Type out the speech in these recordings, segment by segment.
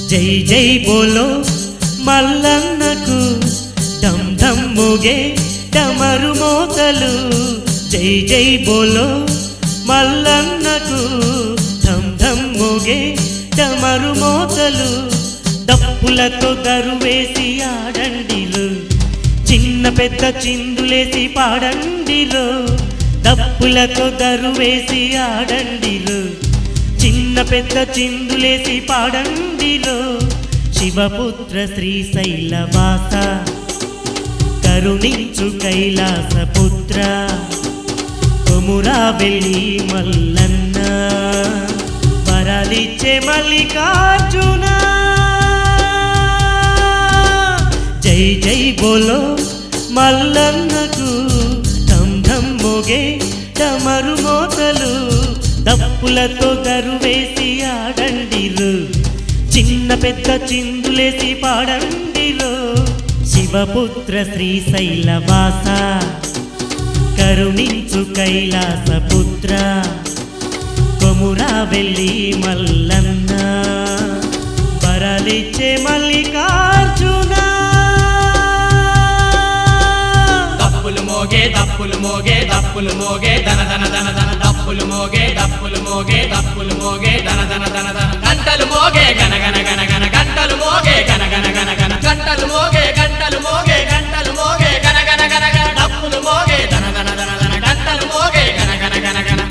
జై జై బోలో మల్లన్నకు ఢమ్ ఢమ్ మోగే డమరు మోతలు జై జై బోలో మల్లన్నకు ఢమ్ ఢమ్ మోగే డమరు మోతలు డప్పులతో దరువేసి ఆడండిలు చిన్న పెద్ద చిందులేసి పాడండిలో డప్పులతో దరువేసి ఆడండిలో చిన్న పెద్ద చిందులేసి పాడండిలో శివపుత్ర శ్రీశైలవాస కరుణించు కైలాస పుత్ర కొమురా వెళ్ళి మల్లన్న వరాలిచ్చే మల్లికార్జున జై జై బోలో మల్లన్నకు ఢమ్ ఢమ్ మోగే డమరు మోతలు దప్పులతో దరువేసి ఆడండిలు చిన్న పెద్ద చిందులేసి పాడండిలో శివపుత్ర శ్రీశైలవాస కరుణించు కైలాస పుత్ర కొమురా వెళ్ళి మల్లన్న వరలిచ్చే మల్లికార్జున దప్పులు మోగే దప్పులు మోగే దప్పులు మోగే దన దన దన దన దప్పులు మోగే దప్పులు మోగే దప్పులు మోగే దన దన దన దన గంటలు మోగే గన గన గన గన గంటలు మోగే గన గన గన గన గంటలు మోగే గంటలు మోగే గంటలు మోగే గన గన గన గన దప్పులు మోగే దన దన దన దన గంటలు మోగే గన గన గన గన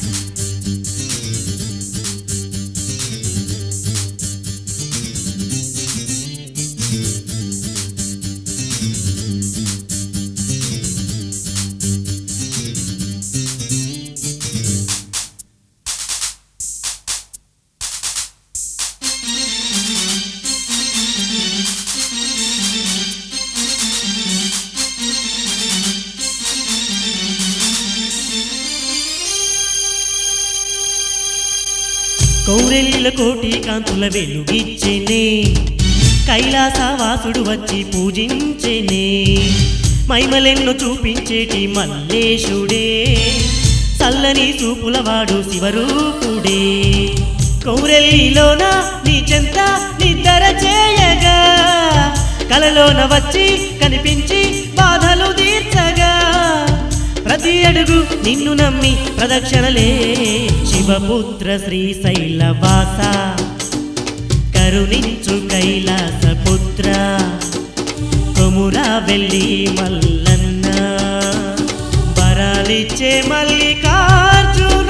కౌరెల్లిల కోటి కాంతుల వెలుగిచ్చెనే కైలాసవాసుడు వచ్చి పూజించెనే మైమలెన్నో చూపించేటి మల్లేశుడే చల్లని చూపులవాడు శివరూపుడే కౌరెల్లిలోన నీ చెంత నిద్ర చేయగా కలలోన వచ్చి కనిపించి బాధలు తీర్చగా ప్రతి అడుగు నిన్ను నమ్మి ప్రదక్షిణలే శివపుత్ర శ్రీశైలవాస కరుణించు కైలాస పుత్ర కొమురా వెళ్ళి మల్లన్న వరాలిచ్చే మల్లికార్జున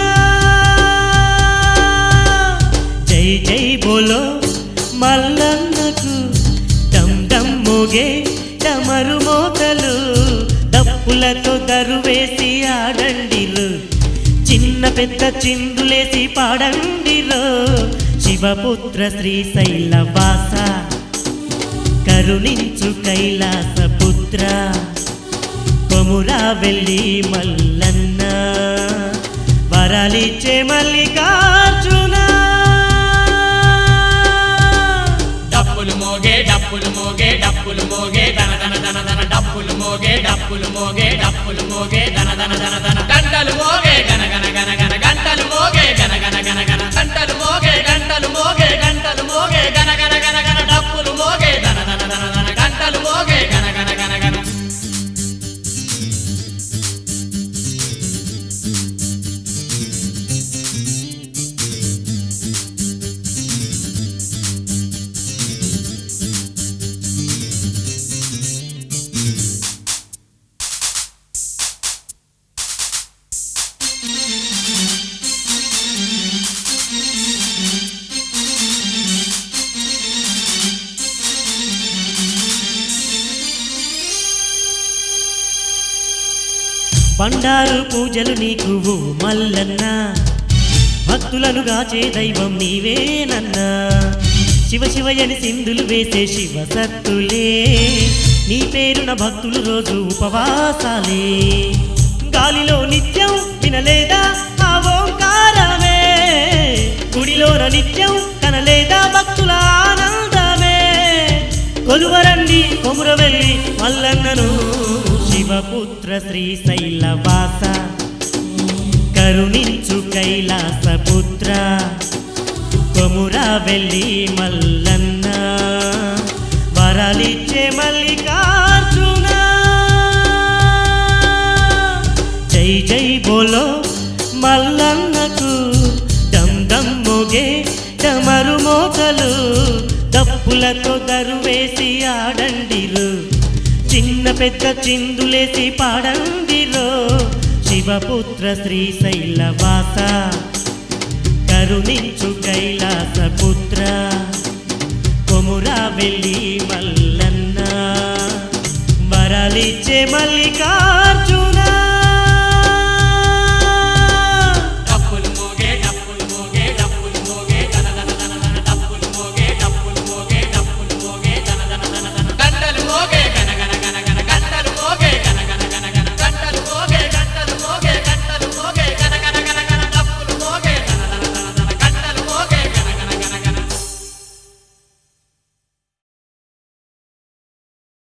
జై జై బోలో మల్లన్నకు డమ్ డమ్ మోగే డమరు మోతలు దప్పులతో దరువేసి ఆడండిలు చిన్న పెద్ద చిందులేసి పాడండిలో శివపుత్ర శ్రీశైలవాస కరుణించు కైలాస పుత్ర కొమురా వెళ్ళి మల్లన్న వరాలిచ్చే మల్లికార్జున డప్పులు మోగే డప్పులు మోగే డప్పులు మోగే దన దన దన దన డప్పులు మోగే డప్పులు మోగే డప్పులు మోగే దన దన దన దన గంటలు మోగే గన గన గన గన గంటలు మోగే గన గన గన గన గంటలు మోగే గంటలు మోగే గంటలు మోగే గన గన గన గన డప్పులు మోగే దన దన దన దన గంటలు మోగే గన గన గన గన బండారు పూజలు నీకు ఓ మల్లన్న భక్తులను గాచే దైవం నీవేనన్నా శివ శివయని సింధులు వేసే శివ సత్తులే నీ పేరున భక్తులు రోజు ఉపవాసాలే గాలిలో నిత్యం వినలేదా ఆ ఓంకారమే గుడిలోన నిత్యం కనలేదా భక్తుల ఆనందమే కొలువరండి కొముర వెళ్ళి మల్లన్నను శివపుత్ర శ్రీశైలవాస కరుణించు కైలాస పుత్ర కొమురా వెళ్ళి మల్లన్న వరాలిచ్చే మల్లికార్జున జై జై బోలో మల్లన్నకు డమ్ డమ్ మోగే డమరు మోతలు దప్పులతో దరువేసి ఆడండిరు చిన్న పెద్ద చిందులేసి పాడండిరో శివపుత్ర శ్రీశైలవాస కరుణించు కైలాస పుత్ర కొమురా వెళ్ళి మల్లన్న వరాలిచ్చే మల్లికా